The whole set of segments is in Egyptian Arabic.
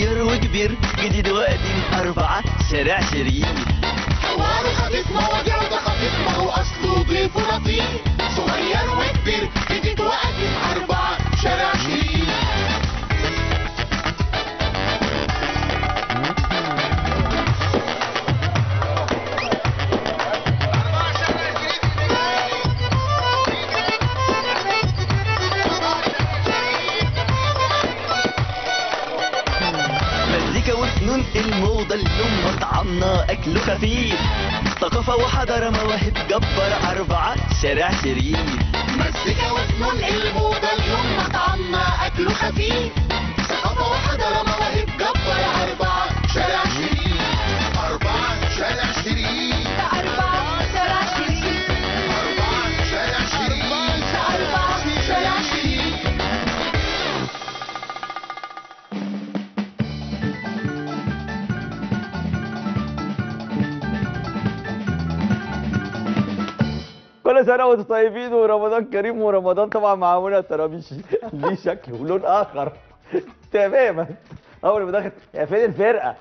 صغير وكبير جديد وقديم أربعة شارع شريف حوار خفيف مواضيع ده خفيف ما هو اصله ضيف لطيف صغير وكبير جديد وقديم اربعه شارع شريف مزيكا وفنون الموضة اليوم مطعمنا أكله خفيف ثقافة وحضارة مواهب جبار أربعة شارع شريف مزيكا وفنون الموضة اليوم مطعمنا أكله خفيف ثقافة وحضارة مواهب جبار أربعة شارع شريف أربعة شارع شريف أربعة شارع شريف أربعة شارع شريف أربعة شارع شريف كل سنه وانتم طيبين ورمضان كريم ورمضان طبعا مع منى ترابيش ليه شكل ولون اخر تماما اول ما دخلت يا فين الفرقه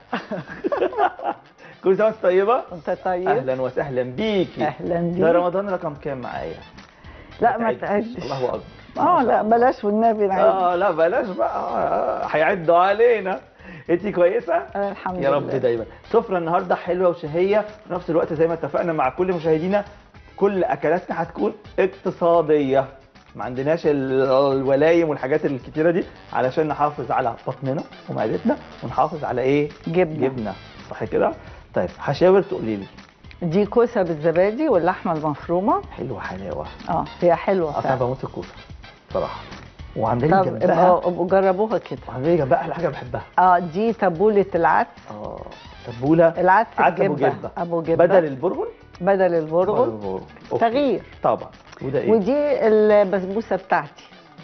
كل سنه وانت طيبه انت طيب اهلا وسهلا بيكي أهلاً بيك. ده رمضان رقم كام معايا لا ما تعدش. تعدش الله اكبر اه لا بلاش والنبي نعد اه لا بلاش بقى آه، هيعدوا علينا انت كويسه آه، الحمد يا رب لله. دايما سفرة النهارده حلوه وشهيه في نفس الوقت زي ما اتفقنا مع كل مشاهدينا كل اكلاتنا هتكون اقتصاديه ما عندناش ال- الولايم والحاجات الكتيره دي علشان نحافظ على بطننا ومعدتنا ونحافظ على ايه جبنة. جبنه صح كده طيب هشاور تقولي لي دي كوسه بالزبادي واللحمه المفرومه حلوه حلاوه اه هي حلوه اصلا فعلا بموت في الكوسه صراحه وعندنا طب جنبها ابقوا ابقوا جربوها كده وعندنا جنبها احلى حاجه بحبها اه دي تبوله العدس اه تبوله العدس عدس ابو بجبة. جبه ابو جبه بدل البرغل بدل البرغل البرغل. أوكي. تغيير طبعا وده ايه ودي البسبوسه بتاعتي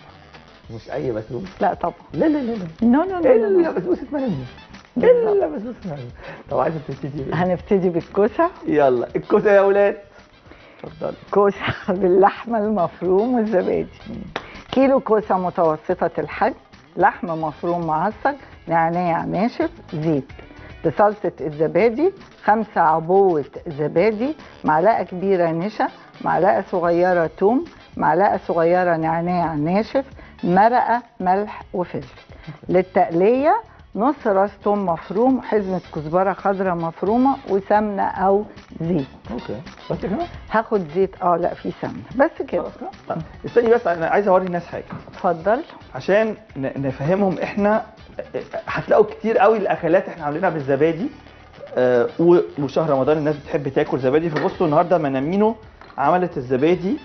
مش اي بسبوسه لا طبعا لا لا لا لا نو نو نو, الا نو. بسبوسه مرمي بالظبط. الا بسبوسه مرمي طب عايزه تبتدي بإيه؟ هنبتدي بالكوسه يلا الكوسه يا اولاد اتفضلي كوسه باللحمه المفروم والزبادي كيلو كوسه متوسطه الحجم لحم مفروم معصج نعناع ناشف زيت بصلصه الزبادي خمسة عبوة زبادي معلقة كبيرة نشا معلقة صغيرة توم معلقة صغيرة نعناع ناشف مرقة ملح وفلفل للتقلية نص راس توم مفروم حزمة كزبرة خضراء مفرومة وسمنة أو زيت اوكي بس كده هاخد زيت اه لا في سمنه بس كده خلاص كده طيب، استني بس انا عايز اوري الناس حاجه اتفضل عشان ن- نفهمهم احنا هتلاقوا كتير قوي الاكلات احنا عاملينها بالزبادي آه، و- وشهر رمضان الناس بتحب تاكل زبادي فبصوا النهارده منامينو عملت الزبادي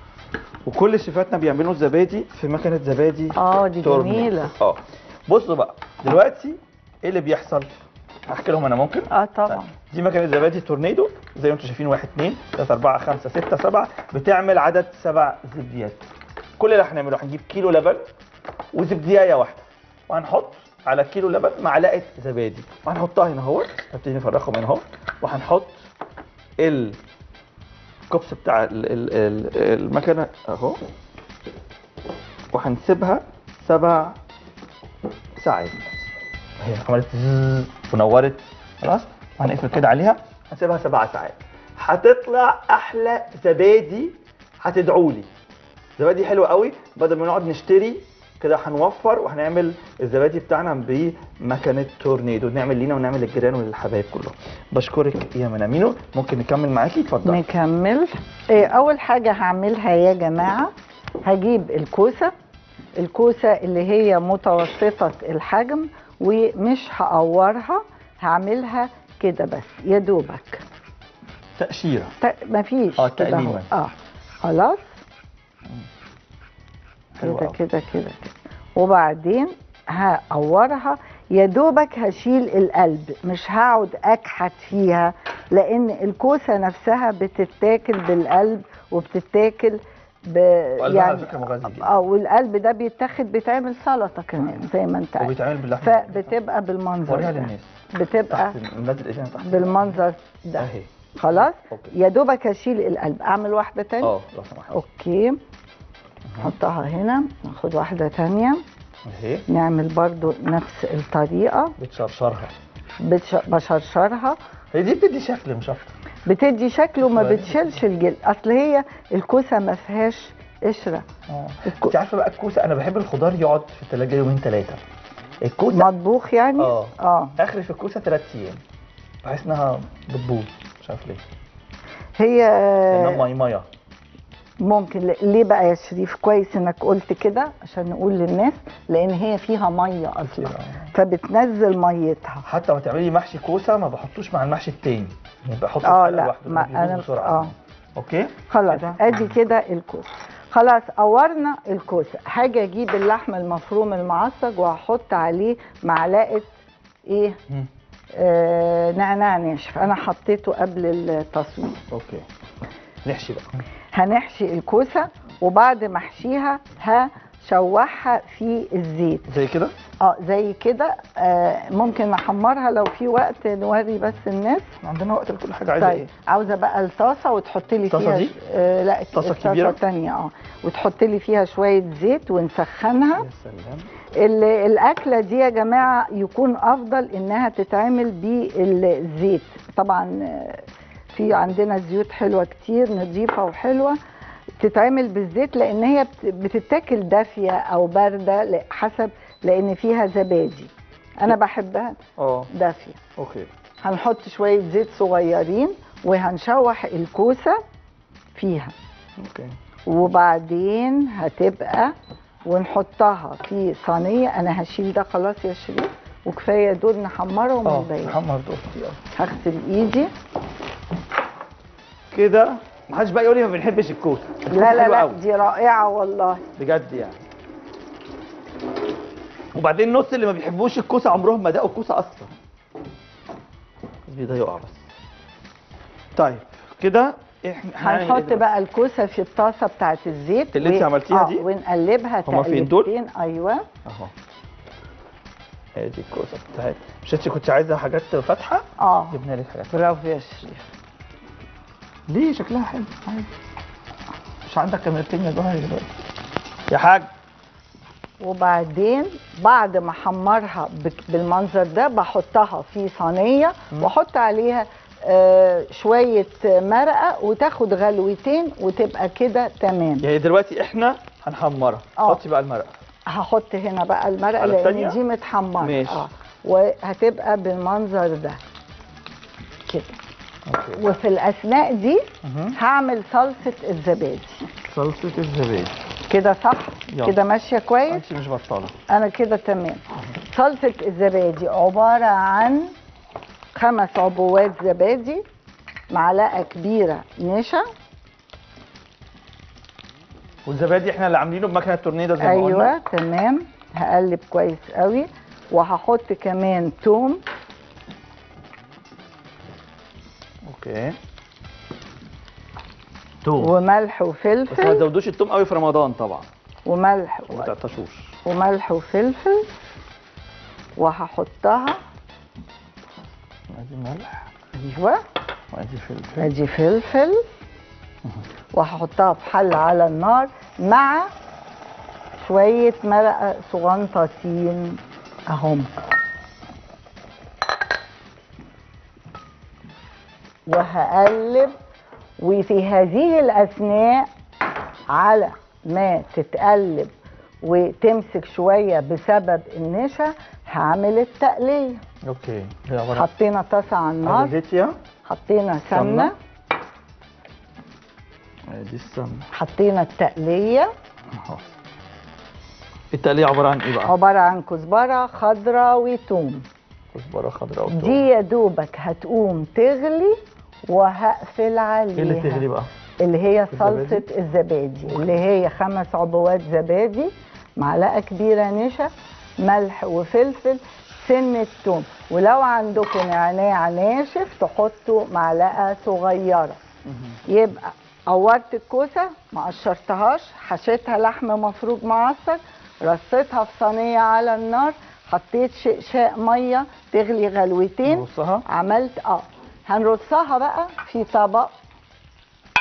وكل شيفاتنا بيعملوا الزبادي في مكنه زبادي اه دي تورنيدو. جميله اه بصوا بقى دلوقتي ايه اللي بيحصل احكي لهم انا ممكن اه طبعا دي مكنه زبادي تورنيدو زي ما انتم شايفين 1 2 3 4 5 6 7 بتعمل عدد سبع زبديات كل اللي هنعمله هنجيب كيلو لبن وزبديايه واحده وهنحط على كيلو لبن معلقه زبادي وهنحطها هنا اهو نبتدي نفرخهم هنا اهو وهنحط الكوبس بتاع ال- ال- ال- المكنه اهو وهنسيبها سبع ساعات هي عملت زز ونورت خلاص وهنقفل كده عليها هنسيبها سبع ساعات هتطلع احلى زبادي هتدعوا لي زبادي حلو قوي بدل ما نقعد نشتري كده هنوفر وهنعمل الزبادي بتاعنا بمكنه تورنيدو نعمل لينا ونعمل للجيران وللحبايب كلهم بشكرك يا منامينو ممكن نكمل معاكي اتفضل نكمل إيه اول حاجه هعملها يا جماعه هجيب الكوسه الكوسه اللي هي متوسطه الحجم ومش هقورها هعملها كده بس يا دوبك تقشيره ت- مفيش آه، كده تقليباً. أهو. اه خلاص حلو كده أوي. كده كده كده وبعدين هقورها يا دوبك هشيل القلب مش هقعد اكحت فيها لان الكوسه نفسها بتتاكل بالقلب وبتتاكل ب وقلبها على فكرة مغذي جدا. اه والقلب ده بيتاخد بيتعمل سلطه كمان زي ما انت عارف وبيتعمل باللحمه فبتبقى بالمنظر وريها ده. للناس بتبقى تحت ننزل ايدينا تحت بالمنظر ده اهي خلاص أوكي. يا دوبك هشيل القلب اعمل واحده تانية اه لو سمحت اوكي نحطها هنا ناخد واحده تانية اهي نعمل برضو نفس الطريقة بتشرشرها بتش- بشرشرها هي دي بتدي شكل مش اكتر بتدي شكل وما شوية. بتشيلش الجلد اصل هي الكوسه ما فيهاش قشره اه الكو- انت عارفه بقى الكوسه انا بحب الخضار يقعد في الثلاجه يومين ثلاثه الكوسه مطبوخ يعني اه اه اخري في الكوسه ثلاث ايام بحس انها بتبوظ مش عارف ليه هي لانها مي ميه ممكن ل- ليه بقى يا شريف كويس انك قلت كده عشان نقول للناس لان هي فيها ميه اصلا كتير، آه. فبتنزل ميتها حتى لو تعملي محشي كوسه ما بحطوش مع المحشي التاني يعني بحطه في اه حلقة لا لوحده ما بيبوظ انا بسرعه اه اوكي خلاص كده؟ ادي كده الكوسه خلاص قورنا الكوسه هاجي اجيب اللحم المفروم المعصج وهحط عليه معلقه ايه مم. آه نعناع ناشف انا حطيته قبل التصوير اوكي نحشي بقى هنحشي الكوسه وبعد ما احشيها هشوحها في الزيت زي كده اه زي كده آه ممكن نحمرها لو في وقت نوري بس الناس عندنا وقت لكل حاجه عايزه طيب ايه عاوزه بقى الطاسه وتحط لي الطاسة فيها دي؟ آه لا طاسة الطاسه كبيرة؟ الثانيه اه وتحط لي فيها شويه زيت ونسخنها يا سلام ال- الاكله دي يا جماعه يكون افضل انها تتعمل بالزيت طبعا آه، في عندنا زيوت حلوه كتير نظيفه وحلوه تتعمل بالزيت لان هي بت- بتتاكل دافيه او بارده ل- حسب لان فيها زبادي انا بحبها اه دافيه اوكي هنحط شويه زيت صغيرين وهنشوح الكوسه فيها اوكي وبعدين هتبقى ونحطها في صينيه انا هشيل ده خلاص يا شريف وكفايه دول نحمرهم اه ونبين محمر دول يلا. هغسل ايدي كده ما حدش بقى يقول لي ما بنحبش الكوسه لا لا حلوة لا أوي. دي رائعه والله بجد يعني وبعدين النص اللي ما بيحبوش الكوسه عمرهم ما دقوا الكوسه اصلا قصدي ده يقع بس طيب كده احنا هنعمل إيه هنحط دلوقتي؟ بقى الكوسه في الطاسه بتاعت الزيت اللي انت و- عملتيها آه، دي؟ ونقلبها هما فين دول؟ تقلبتين ايوه اهو ادي الكوسه بتاعتي مش انت كنت عايزه حاجات فاتحه اه جبنا لك حاجات برافو يا شريف ليه شكلها حلو عادي مش عندك كاميرتين يا جوهري دلوقتي يا حاج وبعدين بعد ما احمرها بك- بالمنظر ده بحطها في صينيه واحط عليها آه، شويه مرقه وتاخد غلوتين وتبقى كده تمام يعني دلوقتي احنا هنحمرها اه. حطي بقى المرقه هحط هنا بقى المرقه على التانية؟ لان دي متحمره ماشي. اه وهتبقى بالمنظر ده كده اوكي وفي الاثناء دي مهم. هعمل صلصه الزبادي صلصه الزبادي كده صح يلا. كده ماشيه كويس انت مش بطاله انا كده تمام صلصه الزبادي عباره عن خمس عبوات زبادي معلقه كبيره نشا والزبادي احنا اللي عاملينه بمكنه تورنيدو زي ما ايوه قلنا تمام هقلب كويس قوي وهحط كمان توم اوكي توم وملح بس ما وفلفل تزودوش التوم قوي في رمضان طبعا وملح ما تعطشوش وملح وفلفل وهحطها ادي ملح ايوه وادي فلفل ادي فلفل وهحطها في حل على النار مع شوية مرقة صغنطتين اهم وهقلب وفي هذه الأثناء على ما تتقلب وتمسك شوية بسبب النشا هعمل التقلية اوكي هي عباره عن حطينا طاسة على عايزة النار زيت يا حطينا سمنة. سمنة ادي السمنه حطينا التقلية اهو التقليه عباره عن ايه بقى؟ عبارة عن كزبرة خضراء وتوم كزبره خضراء وتوم دي يا دوبك هتقوم تغلي وهقفل عليها ايه اللي تغلي بقى؟ اللي هي الزبادي؟ صلصة الزبادي اللي هي خمس عبوات زبادي معلقة كبيرة نشا ملح وفلفل سنة توم ولو عندكم نعناع ناشف تحطوا معلقة صغيرة يبقى قورت الكوسة ما قشرتهاش حشيتها لحم مفروم معصر رصيتها في صينية على النار حطيت شقشاق مية تغلي غلوتين نرصها عملت اه هنرصها بقى في طبق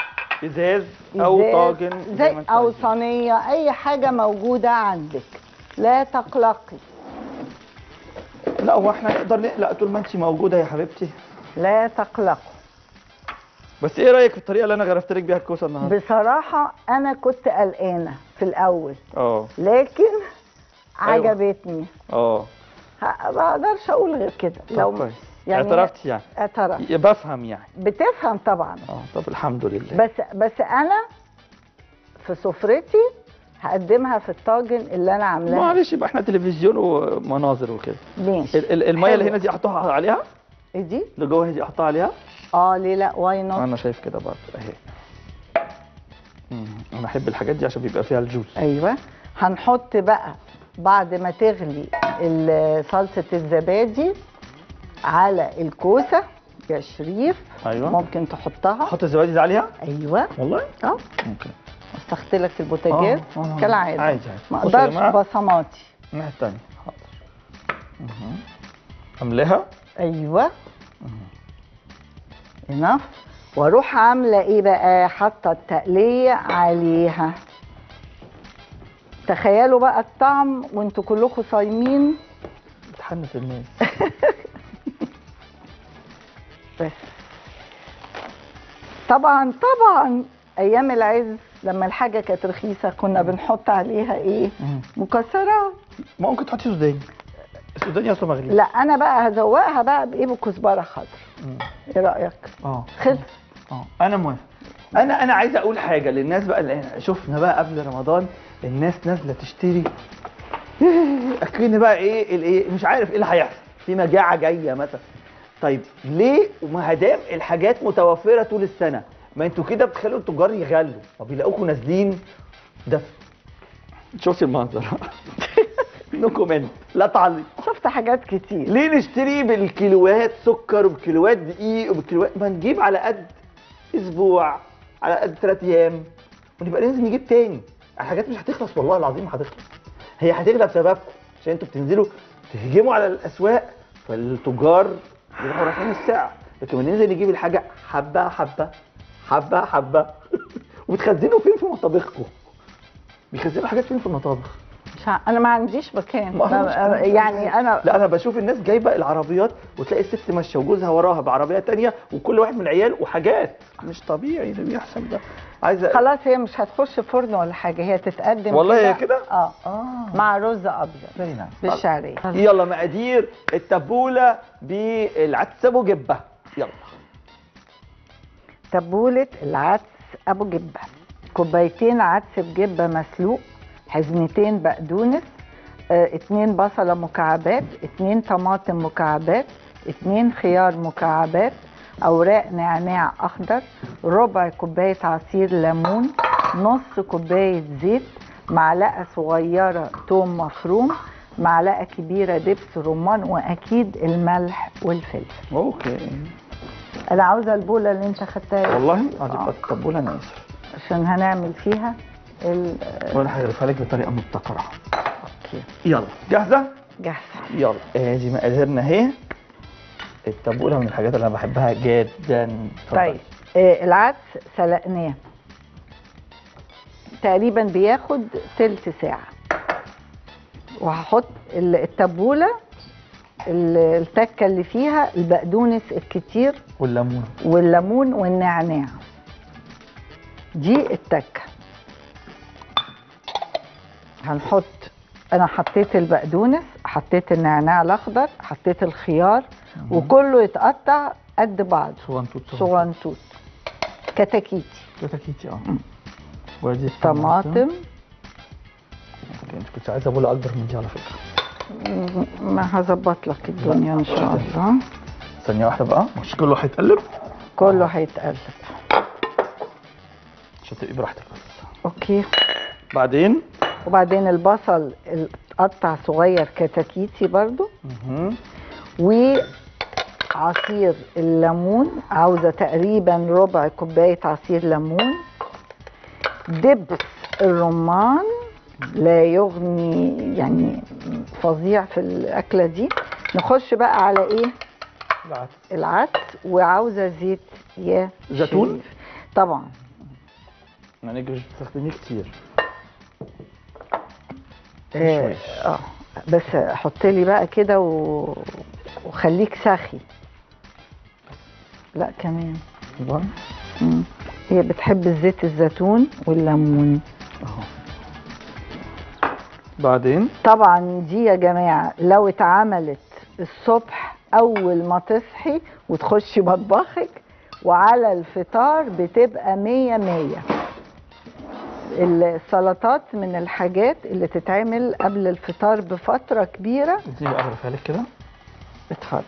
ازاز او إزاز، طاجن زي ما انت او عايزة. صينيه اي حاجه موجوده عندك لا تقلقي لا هو احنا نقدر نقلق طول ما انت موجوده يا حبيبتي لا تقلقوا بس ايه رايك في الطريقه اللي انا غرفت لك بيها الكوسه النهارده بصراحة أنا كنت قلقانة في الأول اه لكن أيوة. عجبتني اه ه- ما اقدرش اقول غير كده طب كويس يعني اعترفتي يعني اعترفت بفهم يعني بتفهم طبعا اه طب الحمد لله بس بس انا في سفرتي هقدمها في الطاجن اللي انا عاملاه معلش يبقى احنا تلفزيون ومناظر وكده ماشي ال- ال- الميه اللي حلو. هنا دي احطها عليها ايه دي؟ اللي جوه دي احطها عليها اه ليه لا واي نوت انا شايف كده برضه اهي مم، انا احب الحاجات دي عشان بيبقى فيها الجوس ايوه هنحط بقى بعد ما تغلي ال- صلصه الزبادي على الكوسه يا شريف ايوه ممكن تحطها احط الزبادي دي عليها ايوه والله اه ممكن استخت لك البوتاجاز آه، آه، كالعاده عادي عادي. ما بصوا يا اقدرش جماعة. بصماتي الناحيه الثانيه حاضر مهم. املاها ايوه انف واروح عامله ايه بقى حاطه التقليه عليها تخيلوا بقى الطعم وانتوا كلكم صايمين بتحنس الناس بس طبعا طبعا ايام العز لما الحاجه كانت رخيصه كنا بنحط عليها ايه مم. مكسرات ممكن تحطي سوداني السوداني اصلا مغلي لا انا بقى هزوقها بقى بايه بكزبره خضراء مم. ايه رايك اه خلص اه انا موافق انا انا عايز اقول حاجه للناس بقى اللي شفنا بقى قبل رمضان الناس نازله تشتري اكن بقى ايه الايه مش عارف ايه اللي هيحصل في مجاعه جايه مثلا طيب ليه وما دام الحاجات متوفره طول السنه ما انتوا كده بتخلوا التجار يغلوا طب يلاقوكوا نازلين ده شفتي المنظر نو كومنت لا تعليق شفت حاجات كتير ليه نشتري بالكيلوات سكر وبكيلوات دقيق وبكيلوات ما نجيب على قد اسبوع على قد ثلاث ايام ونبقى ننزل نجيب تاني الحاجات مش هتخلص والله العظيم ما هتخلص هي هتغلى بسببكم عشان انتوا بتنزلوا تهجموا على الاسواق فالتجار يروحوا رايحين السعر لكن لما ننزل نجيب الحاجه حبه حبه حبه حبه وبتخزنوا فين في مطابخكم؟ بيخزنوا حاجات فين في المطابخ؟ مش ع- انا ما عنديش مكان ما هو مش- ما- يعني انا لا انا بشوف الناس جايبه العربيات وتلاقي الست ماشيه وجوزها وراها بعربيه تانية وكل واحد من العيال وحاجات مش طبيعي اللي بيحصل ده عايزه خلاص هي مش هتخش فرن ولا حاجه هي تتقدم والله هي كده؟ اه اه مع رز ابيض فيري نايس بالشعريه يلا مقادير التبوله بالعدس ابو جبه يلا تبولة العدس ابو جبه كوبايتين عدس بجبه مسلوق حزمتين بقدونس آه، اتنين بصله مكعبات اتنين طماطم مكعبات اتنين خيار مكعبات اوراق نعناع اخضر ربع كوبايه عصير ليمون نص كوبايه زيت معلقه صغيره توم مفروم معلقه كبيره دبس رمان واكيد الملح والفلفل اوكي انا عاوزه البوله اللي انت خدتها والله آه. هتبقى التبوله انا اسف عشان هنعمل فيها ال وانا هغرفها لك بطريقه مبتكره اوكي يلا جاهزه جاهزه يلا ادي مقاديرنا اهي التبوله من الحاجات اللي انا بحبها جدا اتفضلي. طيب آه العدس سلقناه تقريبا بياخد تلت ساعة وهحط ال- التبولة ال- التكة اللي فيها البقدونس الكتير والليمون والليمون والنعناع دي التكة هنحط انا حطيت البقدونس حطيت النعناع الاخضر حطيت الخيار وكله يتقطع قد بعض صغنطوط صغنطوط كتاكيتي كتاكيتي اه وادي طماطم انت كنت عايزه بوله اكبر من دي على فكره م- ما هظبط لك الدنيا ان شاء الله ثانيه واحده بقى مش كله هيتقلب كله هيتقلب عشان تبقي براحتك بس اوكي بعدين وبعدين البصل اتقطع صغير كتاكيتي برضو مهم. وعصير الليمون عاوزة تقريبا ربع كوباية عصير ليمون دبس الرمان لا يغني يعني فظيع في الأكلة دي نخش بقى على إيه العدس العدس وعاوزة زيت يا زيتون؟ شريف. طبعا يعني مش بتستخدميه كتير اه آه. بس حط لي بقى كده و... وخليك سخي لا كمان ايوه مم. هي بتحب زيت الزيتون والليمون اهو بعدين طبعا دي يا جماعه لو اتعملت الصبح اول ما تصحي وتخشي مطبخك وعلى الفطار بتبقى مية مية السلطات من الحاجات اللي تتعمل قبل الفطار بفترة كبيرة دي بقى اغرفها لك كده اتفضل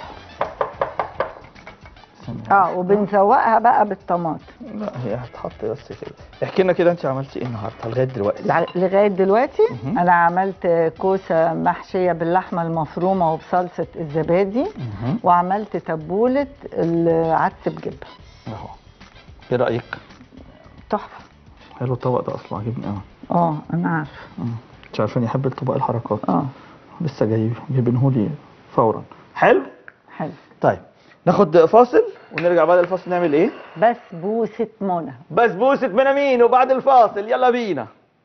استني. اه وبنزوقها بقى بالطماطم لا هي هتحط بس كده احكي لنا كده انت عملتي ايه النهارده لغايه دلوقتي لع- لغايه دلوقتي مهم. انا عملت كوسه محشيه باللحمه المفرومه وبصلصه الزبادي مهم. وعملت تبوله العدس بجبه اهو ايه رايك تحفه حلو الطبق ده اصلا عجبني قوي اه انا عارفه مش عارفين يحب الطبق الحركات اه لسه جاي جايبينهولي فورا حلو حلو طيب ناخد فاصل ونرجع بعد الفاصل نعمل ايه بسبوسه منى بسبوسه منامين وبعد الفاصل يلا بينا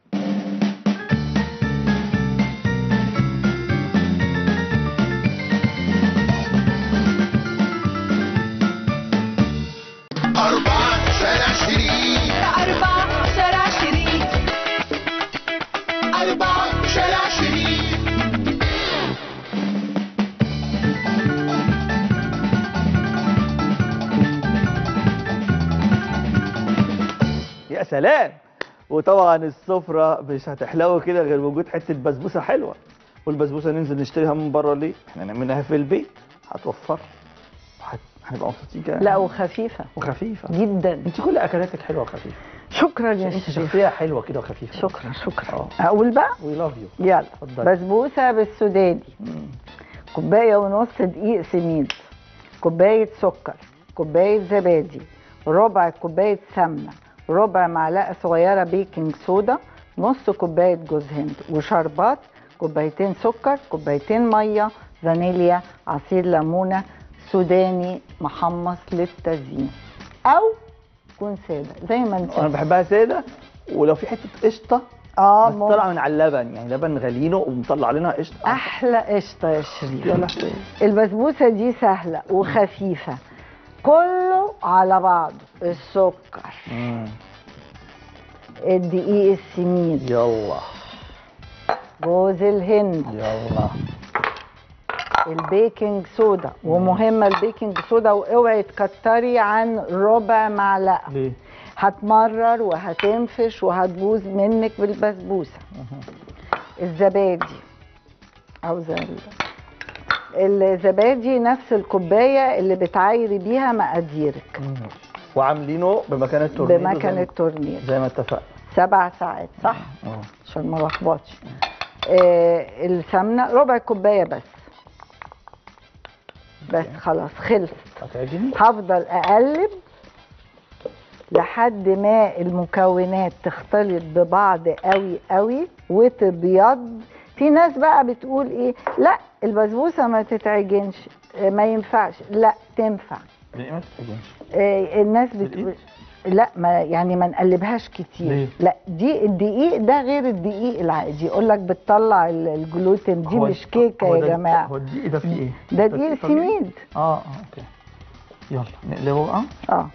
أربعة شارع شريك أربعة شارع شريك أربعة شارع شريك يا سلام وطبعا السفرة مش هتحلو كده غير وجود حتة بسبوسة حلوة والبسبوسة ننزل نشتريها من بره ليه؟ احنا نعملها في البيت هتوفر وهت- هنبقى مبسوطين كده لا وخفيفه وخفيفة جدا انت كل اكلاتك حلوة وخفيفة شكرا يا انت شريف شخصية حلوة كده وخفيفة شكرا شكرا اه. اقول بقى وي لاف يو يلا اتفضلي. بسبوسه بالسوداني كوبايه ونص دقيق سميد كوبايه سكر كوبايه زبادي ربع كوبايه سمنه ربع معلقه صغيره بيكنج صودا نص كوبايه جوز هند وشربات كوبايتين سكر كوبايتين ميه فانيليا عصير ليمونه سوداني محمص للتزيين او يكون ساده زي ما انت انا بحبها سادة ولو في حتة قشطة اه بس ممكن. طالعة من على اللبن يعني لبن غلينه ومطلع لنا قشطة احلى قشطه يا شريف يلا البسبوسه دي سهله وخفيفه كله على بعضه السكر مم. الدقيق السميد يلا جوز الهند يلا البيكنج صودا ومهمه البيكنج صودا واوعي تكتري عن ربع معلقه ليه؟ هتمرر وهتنفش وهتبوظ منك بالبسبوسه الزبادي عاوزه ال- الزبادي نفس الكوبايه اللي بتعايري بيها مقاديرك وعاملينه بمكان التورنيدو زي بمكان ما- التورنير زي ما اتفقنا سبع ساعات صح اه عشان ما لخبطش آه السمنه ربع كوبايه بس بس خلاص خلصت هتعجبني هفضل اقلب لحد ما المكونات تختلط ببعض قوي قوي وتبيض في ناس بقى بتقول ايه لا البسبوسه ما تتعجنش آه، ما ينفعش لا تنفع ليه ما تتعجنش؟ آه، الناس بتقول بالإيد؟ لا ما يعني ما نقلبهاش كتير ليه؟ لا دي الدقيق ده غير الدقيق العادي يقول لك بتطلع ال- الجلوتين دي هو- مش كيكه هو يا ده- جماعه هو الدقيق ده فيه ايه؟ ده دقيق طبيعي؟ سميد اه اه اوكي يلا نقلبه بقى اه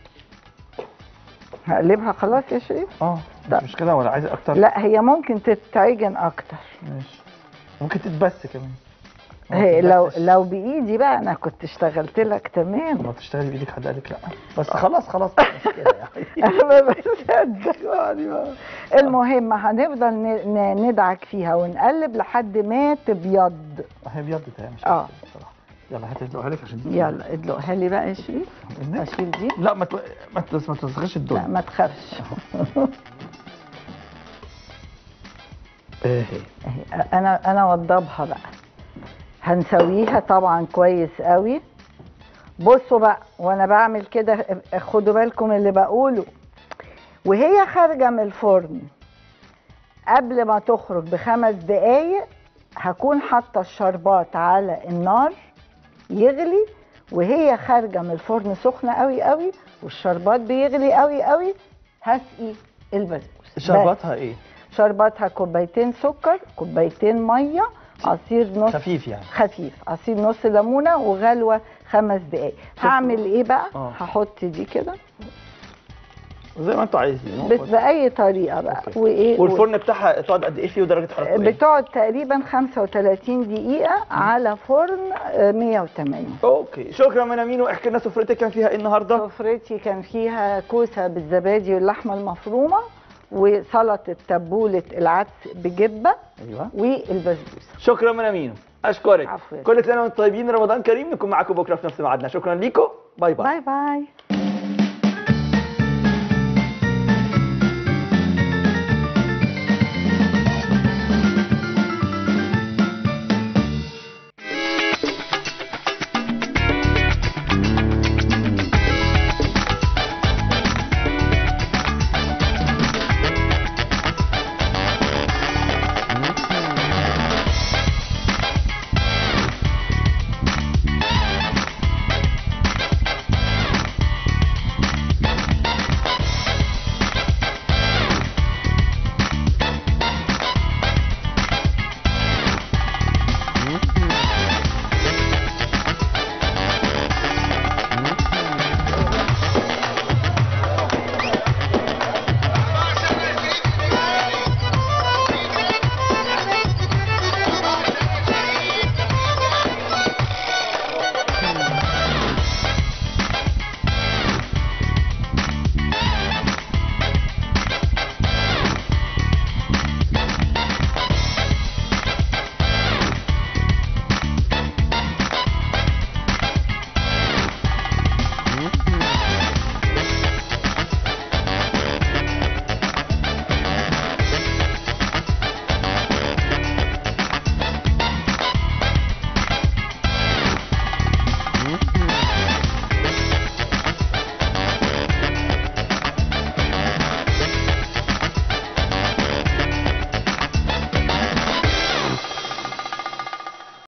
هقلبها خلاص يا شريف اه لا. مش مشكله ولا عايزه اكتر لا هي ممكن تتعجن اكتر ماشي ممكن تتبس كمان ما هي لو تتبسش. لو بايدي بقى انا كنت اشتغلت لك تمام ما تشتغلي بايدك حد قالك لا بس خلاص خلاص مش مشكله يعني انا ما بصدق يعني ما- المهم هنفضل ن- ن- ندعك فيها ونقلب لحد ما تبيض هي ابيضت هي مش اه. عارفة بصراحه يلا هات ادلقها لك عشان دي يلا ادلقها لي بقى يا شريف إنك- اشيل دي لا ما تو... ما تس... ما تسخش لا الدنيا ما تخافش ايه أهي، انا انا وضبها بقى هنسويها طبعا كويس قوي بصوا بقى وانا بعمل كده خدوا بالكم اللي بقوله وهي خارجه من الفرن قبل ما تخرج بخمس دقايق هكون حاطه الشربات على النار يغلي وهي خارجه من الفرن سخنه قوي قوي والشربات بيغلي قوي قوي هسقي البسبوسه بس. شرباتها ايه؟ شربتها كوبايتين سكر كوبايتين ميه عصير نص خفيف يعني خفيف عصير نص ليمونه وغلوه خمس دقايق هعمل ايه بقى آه. هحط دي كده زي ما انتوا عايزين بس باي طريقه بقى أوكي. وايه والفرن بتاعها تقعد قد ايه فيه ودرجه حرارته ايه؟ بتقعد تقريبا 35 دقيقه على فرن آه، 180 اوكي شكرا من امين واحكي لنا سفرتك كان فيها ايه النهارده؟ سفرتي كان فيها كوسه بالزبادي واللحمه المفرومه وسلطه تبوله العدس بجبه ايوه والبسبوسه شكرا من امين اشكرك عفواً. كل سنه وانتم طيبين رمضان كريم نكون معاكم بكره في نفس ميعادنا شكرا ليكم باي باي باي باي